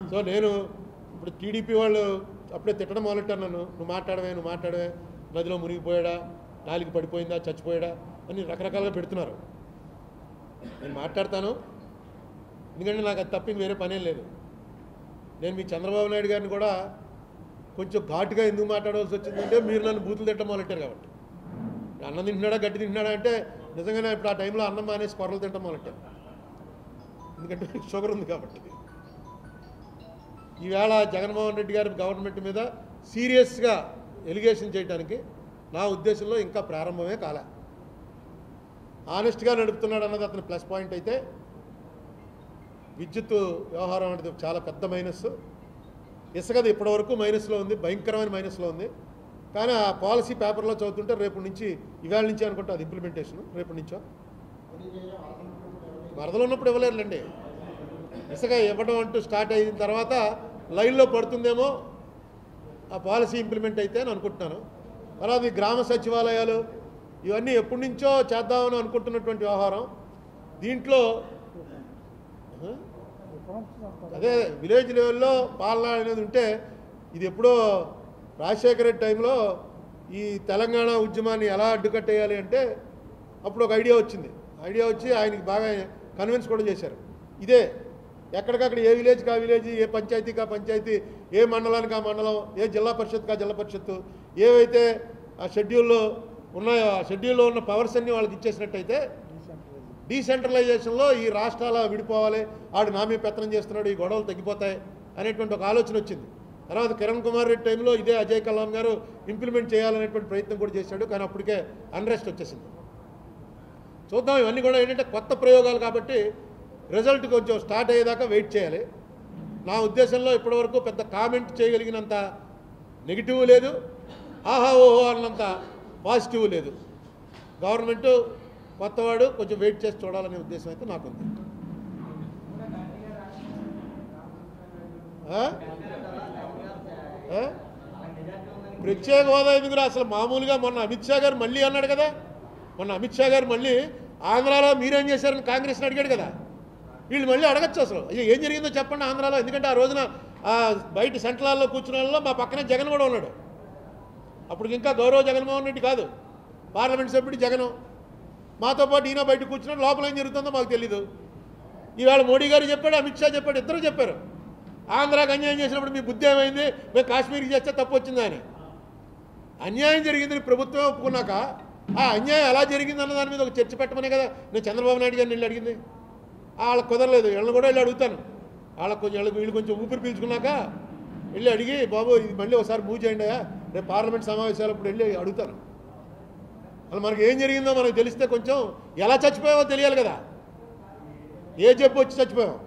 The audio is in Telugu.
సో నేను ఇప్పుడు టీడీపీ వాళ్ళు అప్పుడే తిట్టడం మొదలెట్టాను నన్ను నువ్వు మాట్లాడవే నువ్వు మాట్లాడవే నదిలో మునిగిపోయాడా నాలుగు పడిపోయిందా చచ్చిపోయాడా అని రకరకాలుగా పెడుతున్నారు నేను మాట్లాడతాను ఎందుకంటే నాకు అది తప్ప ఇంక వేరే పనేం లేదు నేను మీ చంద్రబాబు నాయుడు గారిని కూడా కొంచెం ఘాటుగా ఎందుకు మాట్లాడవలసి వచ్చిందంటే మీరు నన్ను బూతులు తిట్టడం మొదలెట్టారు కాబట్టి అన్నం తింటున్నాడా గడ్డి తింటున్నాడా అంటే నిజంగానే ఇప్పుడు ఆ టైంలో అన్నం మానేసి కొరలు తింటాం మొదలెట్టాను ఎందుకంటే షుగర్ ఉంది కాబట్టి ఈవేళ జగన్మోహన్ రెడ్డి గారి గవర్నమెంట్ మీద సీరియస్గా ఎలిగేషన్ చేయడానికి నా ఉద్దేశంలో ఇంకా ప్రారంభమే కాలే ఆనెస్ట్గా నడుపుతున్నాడు అన్నది అతని ప్లస్ పాయింట్ అయితే విద్యుత్ వ్యవహారం అనేది చాలా పెద్ద మైనస్ ఇసుకది ఇప్పటివరకు మైనస్లో ఉంది భయంకరమైన మైనస్లో ఉంది కానీ ఆ పాలసీ పేపర్లో చదువుతుంటే రేపు నుంచి ఇవాళ నుంచి అనుకుంటా అది ఇంప్లిమెంటేషన్ రేపు నుంచో వరదలు ఉన్నప్పుడు ఇవ్వలేరులేండి ఇసుక ఇవ్వడం అంటూ స్టార్ట్ అయిన తర్వాత లైన్లో పడుతుందేమో ఆ పాలసీ ఇంప్లిమెంట్ అయితే అని అనుకుంటున్నాను తర్వాత ఈ గ్రామ సచివాలయాలు ఇవన్నీ ఎప్పటి నుంచో చేద్దామని అనుకుంటున్నటువంటి వ్యవహారం దీంట్లో ఆ? అదే విలేజ్ లెవెల్లో పాలన అనేది ఉంటే ఇది ఎప్పుడో రాజశేఖర రెడ్డి టైంలో ఈ తెలంగాణ ఉద్యమాన్ని ఎలా అడ్డుకట్టేయాలి అంటే అప్పుడు ఒక ఐడియా వచ్చింది ఐడియా వచ్చి ఆయనకి బాగా కన్విన్స్ కూడా చేశారు ఇదే ఎక్కడికక్కడ ఏ విలేజ్కి ఆ విలేజ్ ఏ పంచాయతీకి ఆ పంచాయతీ ఏ మండలానికి ఆ మండలం ఏ జిల్లా పరిషత్కి ఆ జిల్లా పరిషత్తు ఏవైతే ఆ షెడ్యూల్లో ఉన్నాయో ఆ షెడ్యూల్లో ఉన్న పవర్స్ అన్ని వాళ్ళకి ఇచ్చేసినట్టయితే డీసెంట్రలైజేషన్లో ఈ రాష్ట్రాల విడిపోవాలి ఆడు నా మీద పెత్తనం చేస్తున్నాడు ఈ గొడవలు తగ్గిపోతాయి అనేటువంటి ఒక ఆలోచన వచ్చింది తర్వాత కిరణ్ కుమార్ రెడ్డి టైంలో ఇదే అజయ్ కలాం గారు ఇంప్లిమెంట్ చేయాలనేటువంటి ప్రయత్నం కూడా చేశాడు కానీ అప్పటికే అన్రెస్ట్ వచ్చేసింది చూద్దాం ఇవన్నీ కూడా ఏంటంటే కొత్త ప్రయోగాలు కాబట్టి రిజల్ట్ కొంచెం స్టార్ట్ అయ్యేదాకా వెయిట్ చేయాలి నా ఉద్దేశంలో ఇప్పటివరకు పెద్ద కామెంట్ చేయగలిగినంత నెగిటివ్ లేదు ఆహా ఓహో అన్నంత పాజిటివ్ లేదు గవర్నమెంట్ కొత్తవాడు కొంచెం వెయిట్ చేసి చూడాలనే ఉద్దేశం అయితే నాకుంది ఆ? ఆ? ప్రత్యేక హోదా ఎందుకు అసలు మామూలుగా మొన్న అమిత్ షా గారు మళ్ళీ అన్నాడు కదా మొన్న అమిత్ షా గారు మళ్ళీ ఆంధ్రాలో మీరేం చేశారని కాంగ్రెస్ని అడిగాడు కదా వీళ్ళు మళ్ళీ అడగచ్చు అసలు అయ్యో ఏం జరిగిందో చెప్పండి ఆంధ్రాలో ఎందుకంటే ఆ రోజున ఆ బయట సెంట్రల్లో కూర్చున్న వాళ్ళలో మా పక్కనే జగన్ కూడా ఉన్నాడు అప్పుడు ఇంకా గౌరవ జగన్మోహన్ రెడ్డి కాదు పార్లమెంట్ సభ్యుడు జగన్ మాతో పాటు ఈయన బయట కూర్చున్నాడు లోపల ఏం జరుగుతుందో మాకు తెలీదు ఈవేళ మోడీ గారు చెప్పాడు అమిత్ షా చెప్పాడు ఇద్దరు చెప్పారు ఆంధ్రాకి అన్యాయం చేసినప్పుడు మీ బుద్ధి ఏమైంది మేము కాశ్మీర్కి చేస్తే తప్పు వచ్చిందా అని అన్యాయం జరిగిందని ప్రభుత్వమే ఒప్పుకున్నాక ఆ అన్యాయం ఎలా జరిగింది అన్న దాని మీద ఒక చర్చ పెట్టమనే కదా నేను చంద్రబాబు నాయుడు గారిని వెళ్ళి అడిగింది వాళ్ళకి కుదరలేదు వీళ్ళని కూడా వెళ్ళి అడుగుతాను వాళ్ళకి కొంచెం వీళ్ళకి వీళ్ళు కొంచెం ఊపిరి పీల్చుకున్నాక వెళ్ళి అడిగి బాబు ఇది మళ్ళీ ఒకసారి మూవ్ చేయండి అయ్యా రేపు పార్లమెంట్ సమావేశాలప్పుడు వెళ్ళి అడుగుతాను అసలు మనకి ఏం జరిగిందో మనకు తెలిస్తే కొంచెం ఎలా చచ్చిపోయావో తెలియాలి కదా ఏ జబ్బు వచ్చి చచ్చిపోయాం